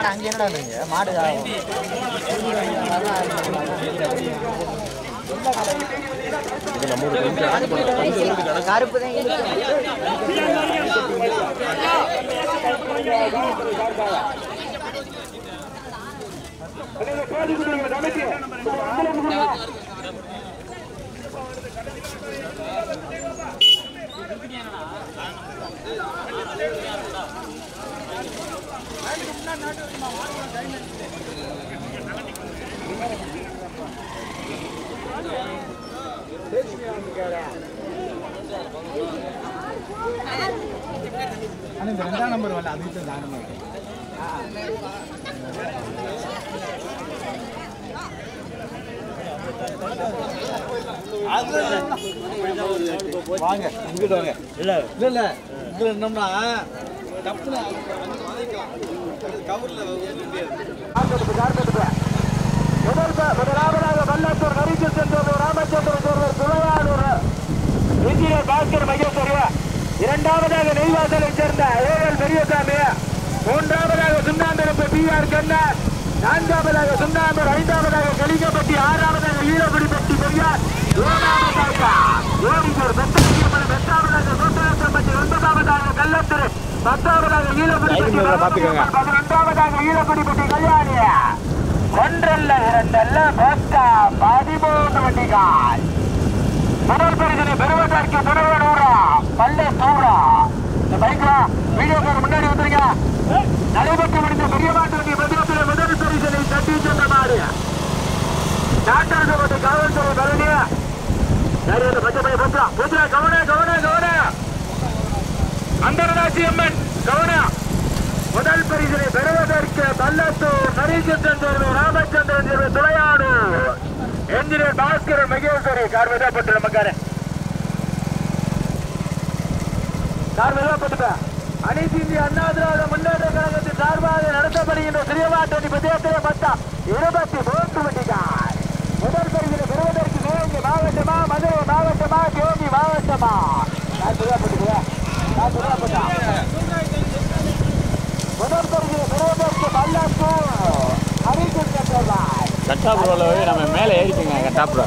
அங்கே என்னடா நீங்க மாடு கருப்பு தான் ஆனால் இந்த ரெண்டாம் நம்பர் வரல அதுக்கு தான் நம்பர் வாங்க இங்கிட்ட வாங்க இல்ல இல்ல இல்ல இதுல என்னம்னா டப்புனு கவர்ல முதலாவதாக வல்லாத்தூர் நரிக்கு சென்றவர் ராமச்சந்திரன் ஒருவர் துளையானூர் இன்ஜினியர் பாஸ்கர் மகேஸ்வரி இரண்டாவதாக நெய்வாசலைச் சேர்ந்த ஏஎல் பெரியசாமி மூன்றாவதாக சுண்ணாம்பிரப்பு பி ஆர் கண்ணன் நான்காவதாக சுண்ணாம்பர் ஐந்தாவதாக கலிங்கப்பட்டி ஆறாவதாக ஈரகுடிப்பட்டி பெரியார் ஏழாவதாக ஓடியூர் பெத்தமலம் எட்டாவதாக நூற்றம்பட்டி ஒன்பதாவதாக கள்ளத்துறை பத்தாவதாக ஈரகுடிப்பட்டி பதினொன்றாவதாக ஈரகுடிப்பட்டி கல்யாணி ஒன்றல்ல இரண்டல்ல பத்தா பதிமூன்று வண்டிகள் முதல் பரிசனை பெறுவதற்கு துணைவர் ஊரா பல்ல சூரா இந்த பைக்ல வீடியோக்கார முன்னாடி வந்துருங்க நடைபெற்று முடிந்த பெரிய மாட்டு வண்டி மதியத்தில் முதல் பரிசனை தட்டி சென்ற மாடு நாட்டாசபத்தை காவல்துறை பழனி யாரு அந்த பச்சை பைய போச்சா போச்சா கவன கவன கவன அந்தரராட்சி அம்மன் கவன முதல் பரிசனை பெறுவதற்கு பல்லத்தூர் நரீச்சந்திரன் தேர்வு ராமச்சந்திரன் தேர்வு துளையாடு என்ஜினியர் பாஸ்கரன் மகேஸ்வரி கார் விதப்பட்டு நமக்கார கார் விதப்பட்டு அனைத்து இந்திய அண்ணா திராவிட முன்னேற்ற கழகத்தின் சார்பாக நடத்தப்படுகின்ற சிறியவாட்டணி பஞ்சாயத்திலே மொத்தா இருபத்தி மூன்று வண்டிகார் முதல் பரிசனை பெறுவதற்கு சிவகங்கை மாவட்டமா மதுரை மாவட்டமா தேனி மாவட்டமா கார் விதப்பட்டு கார் விதப்பட்டா முதல் பரிசனை பெறுவதற்கு பல்லத்தூர் ஹரிச்சந்திரன் தேர்வாய் கட்டாபுரோவில் நம்ம மேலே ஏறிக்குங்க கட்டாபுரோ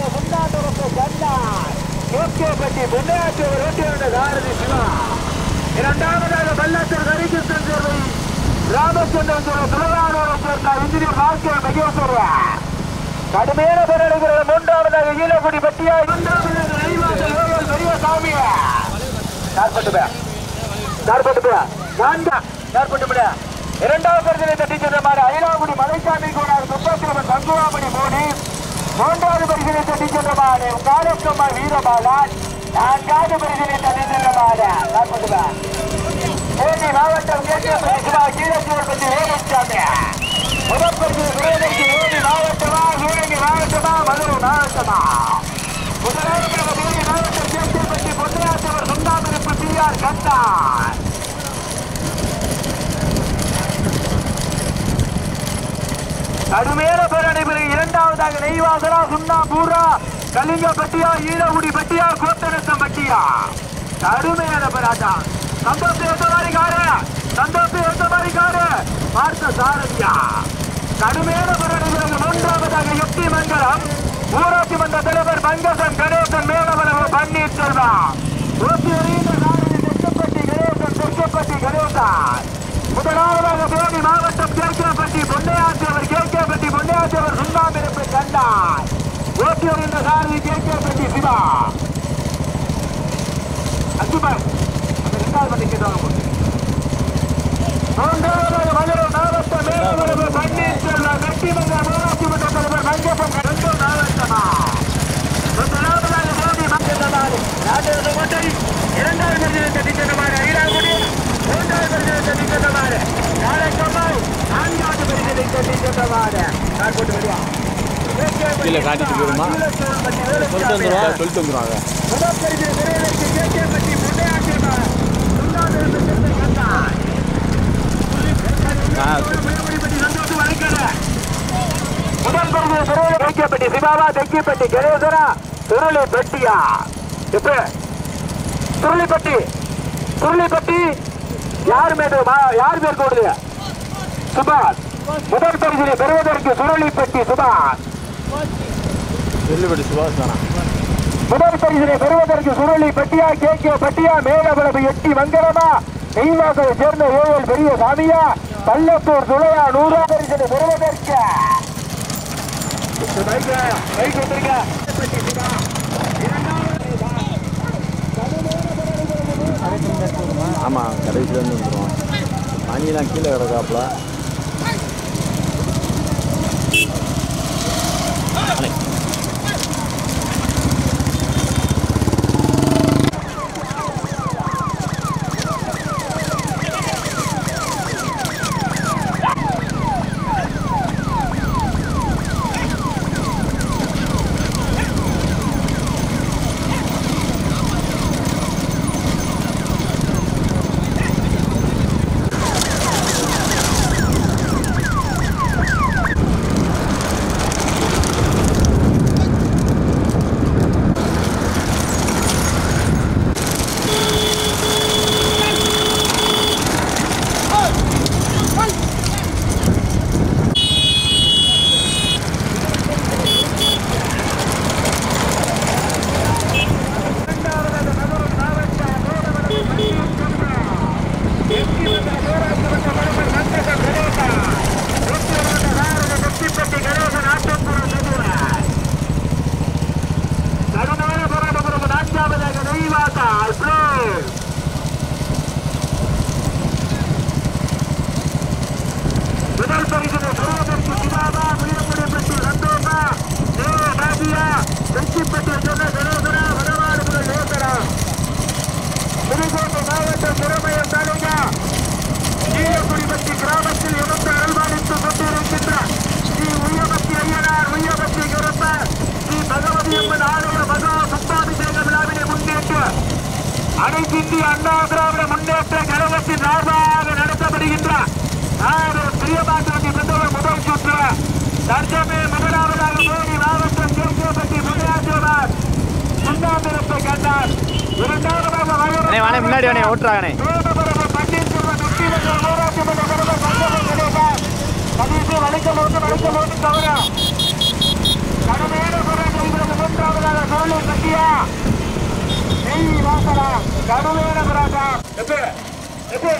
கேட்கப்பட்டி முன்னாற்றவர் ஓட்டியிருந்த சாரதி சிவா இரண்டாவதாக பல்லாத்தூர் ஹரிகிருஷ்ணன் தேர்வை ராமச்சந்திரன் தேர்வு துளவானோரை சேர்ந்த இன்ஜினியர் பாஸ்கர் மகேஸ்வரர் கடுமையான போராடுகிற மூன்றாவதாக ஈழக்குடி பட்டியா இரண்டாவதாக நைவாசல் ஓயல் பெரியசாமி சார்பட்டு சார்பட்டு நான்கா சார்பட்டு இரண்டாவது பரிசனை தட்டி சென்ற மாதிரி அயலாங்குடி மலைசாமி கோனார் சுப்பத்திரமன் தங்குவாமணி மோடி மூன்றாவது பரிசனை தட்டி சென்ற மாதிரி காலக்கம்மாள் வீரபாலன் நான்காவது பரிசனை தட்டி சென்ற மாதிரி சார்பட்டு தேனி மாவட்டம் கேட்க பேசுவா கீழச்சூர் பற்றி வேலுச்சாமி முதல் பரிசனை பெறுவதற்கு தேனி மாவட்டமா சூரங்கி மாவட்டமா மதுரை மாவட்டமா முதலாவது தேனி மாவட்டம் கேட்கப்பட்டி பொன்னியாற்றவர் சுண்ணாமிருப்பு டி ஆர் கண்டார் கடுமையான பேரணி பிறகு இரண்டாவதாக நெய்வாசலா சுண்ணா பூரா கலிங்கப்பட்டியா ஈழகுடி பட்டியா கோத்தனத்தம் பட்டியா கடுமையான பேராட்டா சந்தோஷம் எந்த மாதிரி காரு சந்தோஷம் எந்த மாதிரி காரு பார்த்த சாரதியா கடுமையான பேரணி பிறகு மூன்றாவதாக யுக்தி மங்கலம் ஊராட்சி மன்ற தலைவர் மங்கசன் கணேசன் மேலவளவு பன்னீர்செல்வம் ஊட்டி எறிந்த சாரதி தெற்கப்பட்டி கணேசன் தெற்கப்பட்டி கணேசன் முதலாவதாக தேனி மாவட்டம் கேட்கப்பட்டி பொன்னையாற்றவர் கேட்கப்பட்டி பொன்னையாற்றவர் சுண்ணாமிருப்பு கண்டார் ஓட்டியூர் என்ற சாரதி கேட்கப்பட்டி சிவா அச்சுமார் அந்த ரெண்டாவது பட்டி கேட்டவங்க மூன்றாவதாக மதுரை மாவட்டம் மேலவரவு பன்னீர்செல்வம் வெட்டிமன்ற ஊராட்சி மன்ற தலைவர் மங்கப்பம் ரெண்டு மாவட்டமா முதலாவதாக தேனி மாவட்டமாறு ராஜேந்திர கோட்டை இரண்டாவது பரிசீலனை தட்டிச்சென்றமாறு ஐராங்குடி மூன்றாவது பரிசீலனை தட்டிச்சென்றமாறு நாளைக்கம்மாள் நான்காவது பரிசீலனை தட்டிச்சென்றமாறு நான் போட்டு வருவா கீழே காட்டிட்டு போயிருமா? சொல்லிட்டு வந்துருவா சொல்லிட்டு வந்துருவாங்க முதல் பரிசீலனை பெறுவதற்கு கேகேபட்டி முன்னையாற்றியமா மூன்றாவது பரிசீலனை கண்டார் முதல் பரிசு சுருளி தைக்கப்பட்டி சிவாவா தைக்கப்பட்டி கணேசனா சுருளி பெட்டியா இப்ப சுருளிப்பட்டி சுருளிப்பட்டி யார் மேடு யார் பேர் கூடுது சுபாஷ் முதல் பரிசினை பெறுவதற்கு சுருளிப்பட்டி சுபாஷ் வெள்ளுபடி சுபாஷ் தானா முதல் பரிசினை பெறுவதற்கு சுருளி பட்டியா கே கே பட்டியா மேலவளவு எட்டி மங்கலமா நெய்வாசலை சேர்ந்த ஏழல் பெரிய சாமியா பள்ளத்தூர் துளையா நூறா பரிசினை பெறுவதற்கு பைக் பைக் வந்துருங்க ஆமாம் கடைசியிலேருந்து வந்துடுவோம் மணியெல்லாம் கீழே கிடக்காப்புல கடுமையான போராட்டம் நான்காவதாக நெய்வாசா முதல் பரிசினை பெறுவதற்கு சிவாபா மீனமுடிப்பட்டி சந்தோஷா ஏ ராஜியா வெற்றிப்பட்டி சொன்ன கணேசனா வடமாடு முதல் லேசனா புதுக்கோட்டை மாவட்டம் திறமையம் தாலுகா கீழக்குடிப்பட்டி கிராமத்தில் இருந்து அருள்பாலித்துக் கொண்டிருக்கின்ற ஸ்ரீ உயபத்தி ஐயனார் உயபத்தி கருப்பர் ஸ்ரீ பகவதி அம்மன் ஆலய மகா சுத்தாபிஷேக விழாவினை முன்னேற்று அனைத்து இந்திய அண்ணா திராவிட முன்னேற்ற கழகத்தின் சார்பாக நடத்தப்படுகின்ற மாபெரும் பிரியமாற்றத்தை பெற்றவர் முதல் சுற்று தர்ஜமே முதலாவதாக தேனி மாவட்டம் கேட்கப்பட்டி முன்னாள் சுண்ணாம்பிரத்தை கண்டார் இரண்டாவதாக அண்ணே வாணே முன்னாடி வாணே ஓட்டுறாங்கண்ணே சோழபுரம் பன்னீர்செல்வம் வெற்றிவேந்தர் ஊராட்சி மன்ற தலைவர் சங்கமம் கணேசன் கடைசி வளைக்கல் ஒன்று வளைக்கல் ஒன்று தவற கடுமையான போராட்டம் இருக்கிறது மூன்றாவதாக சோழை கட்டியா நெய் வாசலா கடுமையான போராட்டம் எப்ப எப்ப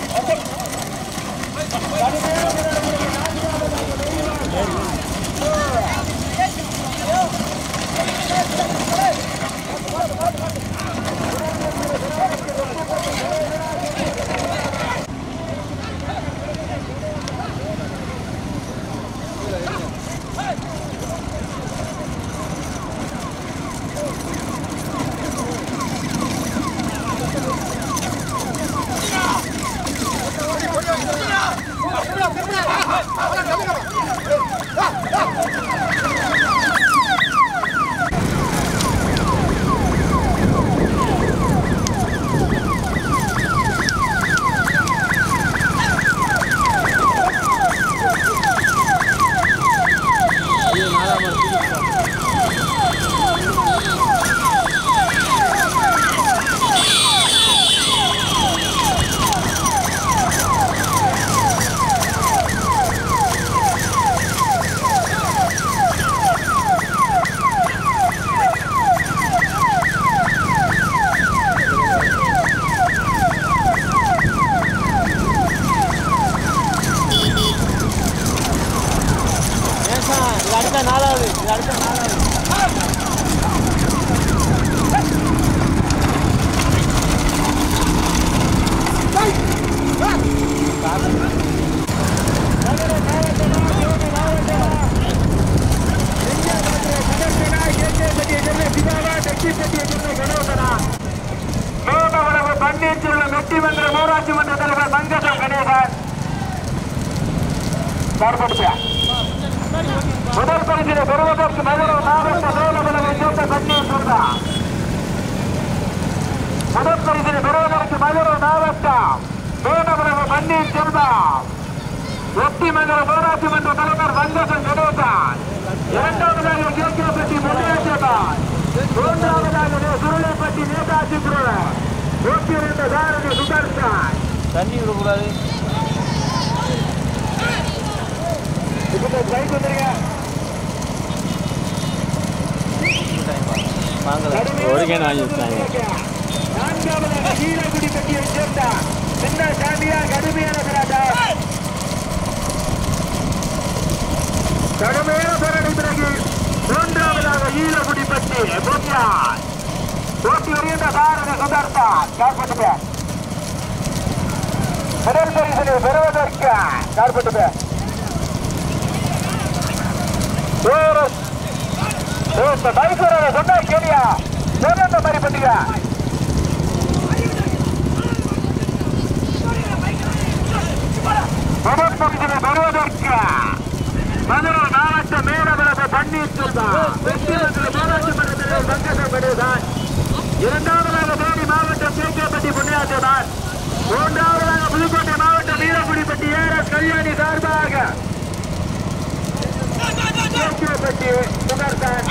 மேலவளவு பன்னீர்செல்வம் வெற்றி மன்ற ஊராட்சி மன்ற தலைவர் மங்கசம் கணேசன் சார்படுத்த முதல் பரிசினை பெறுவதற்கு மதுரை மாவட்ட மேலவளவை சேர்ந்த பன்னீர்செல்வம் முதல் பரிசினை பெறுவதற்கு மதுரை மாவட்டம் மேலவளவு பன்னீர்செல்வம் வெற்றி மன்ற ஊராட்சி மன்ற தலைவர் மங்கசம் கணேசன் இரண்டாவதாக கேட்கப்பட்டி முன்னேற்றத்தான் மூன்றாவதாக சுருளைப்பட்டி நேதாஜி குருவர் ஓட்டியிருந்த சாரதி சுதர்சன் தண்ணி விடக்கூடாது கொஞ்சம் பைக் வந்துருங்க ஒரு கேன் வாங்கி வச்சாங்க நான்காவதாக ஈரகுடி கட்டியை சேர்ந்த சின்ன சாண்டியா கடுமையான போராட்டம் கடுமையான போராட்டம் பிறகு மூன்றாவதாக ஈரகுடி பட்டி போட்டியார் போட்டி வருகின்ற பாரதி சுதர்த்தா கார்பட்டு முதல் பரிசனை பெறுவதற்கு கார்பட்டு பைசரோட சொன்னா கேளியா சொன்ன மாதிரி பண்ணுங்க முதல் பரிசனை பெறுவதற்கு மதுரை மாவட்ட மேலவரப்பு பன்னீர் செல்வம் வெற்றி மந்திர மாவட்ட மன்றத்தில் பங்கசம் பெறுவதான் இரண்டாவதாக தேனி மாவட்டம் கேகேப்பட்டி புண்ணியாற்றதான் மூன்றாவதாக புதுக்கோட்டை மாவட்டம் வீரகுடிப்பட்டி ஏற கல்யாணி சார்பாக கேகேப்பட்டி சுதர்சன்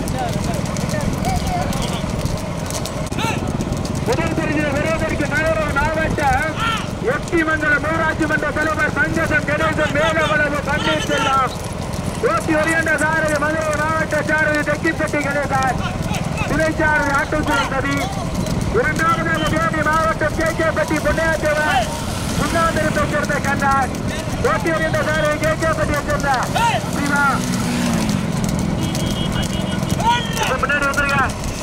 முதல் பரிசில் பெறுவதற்கு மதுரை மாவட்டம் எட்டி மண்டல ஊராட்சி மன்ற தலைவர் சங்கசம் கணேசன் மேலவளவு பன்னீர் செல்வம் ஓட்டி வருகின்ற சாரதி மதுரை மாவட்ட சாரதி தெக்கிப்பட்டி கணேசன் துணைச்சாரதி ஆட்டோத்துறை கவி இரண்டாவதாக தேனி மாவட்டம் கே கே பட்டி பொன்னையாற்றவர் சுண்ணாந்திரத்தை சேர்ந்த கண்ணன் ஓட்டி வருகின்ற சாரதி கே கே பட்டியை சேர்ந்த சிவா இப்ப முன்னாடி வந்துருங்க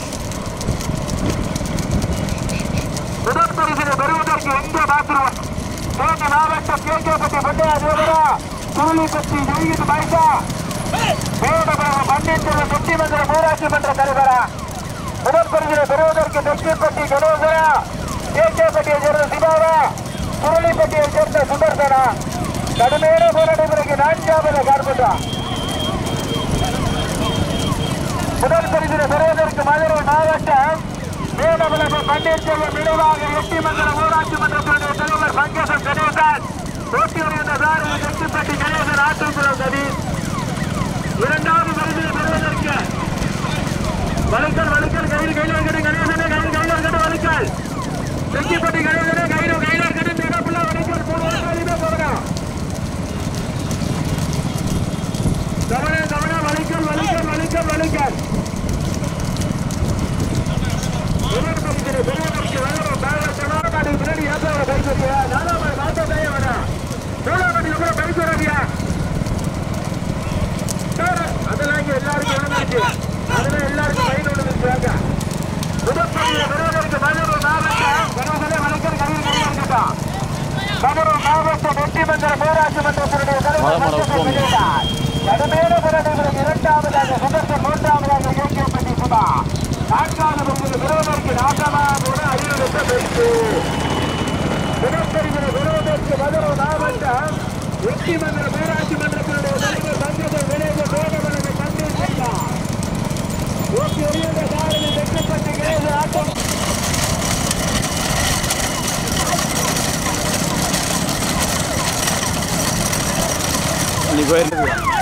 முதல் பரிசினை பெறுவதற்கு எங்கே பாத்துருவோம் தேனி மாவட்டம் கே கே பட்டி பொன்னையாற்றவரா சுருளிப்பட்டி ஜெயிகிட்டு பாய்ச்சா மேடபாபு பன்னீர் செட்டிமன்ற ஊராட்சி மன்ற தலைவரா முதல் பரிசினை பெறுவதற்கு தெற்குப்பட்டி கணேசனா கேகேப்பட்டியை சேர்ந்த சிவாவா சுருளிப்பட்டியை சேர்ந்த சுதர்சனா கடுமையான போராட்ட பிறகு நான்காவது கார்பட்டா முதல் பரிசினை பெறுவதற்கு மதுரை மாவட்டம் மேடபலப்பு பன்னீர்செல்வம் நினைவாக எட்டி மண்டல ஊராட்சி மன்றத்தினுடைய தலைவர் பங்கேசம் கணேசன் போட்டி வருகின்ற சாரதி தெற்குப்பட்டி கணேசன் ஆற்றல் கதி இரண்டாவது பரிசினை பெறுவதற்கு வழுக்கல் வழுக்கல் கயிறு கையில் கட்டு கணேசனே கயிறு கையில் கட்டு வழுக்கல் தெங்கிப்பட்டி கணேசனே கயிறு கையில் கட்டு மிகப்புள்ள வழுக்கல் போடுவோம் போகணும் கவன கவன வழுக்கல் வழுக்கல் வழுக்கல் வழுக்கல் முதல் பரிசினை பெறுவதற்கு வளரும் பேரர் கனோரமாடி பின்னாடி ஏற்பாடு பைக் நாலாவது நாட்டை கைய வேணாம் மூணாவது கூட பைக் வராதியா அதெல்லாம் இங்க எல்லாருக்கும் விழுந்துருச்சு அதெல்லாம் எல்லாருக்கும் பயிர் விழுந்துருச்சு வாங்க புதுப்பள்ளியில விருதுக்கு மதுரை மாவட்டம் கணவர்களே வணக்கம் கவிதை இருக்கட்டும் மதுரை மாவட்டம் வெற்றிமந்திர பேராட்சி மன்றத்தினுடைய தலைவர் மலை, மலை, சங்கர் உப்பம். வெளியிட்டார். கடுமையான போராட்டங்களுக்கு இரண்டாவதாக சுதர்சன் மூன்றாவதாக கேகேப்பட்டி சுபா நான்காவது பகுதியில் விரோதற்கு நாட்டமாக அறிவுறுத்த பெற்று தினப்பரிசினை பெறுவதற்கு மதுரை மாவட்டம் வெற்றிமந்திர பேராட்சி மன்றத்தினுடைய தலைவர் சங்கர் விளைவு சோழமனது பன்னீர் செல்வம் ஓட்டி ஒளியுள்ள சாரதி தெற்குப்பட்டி கணேச ஆட்டம் நீ போயிருக்கு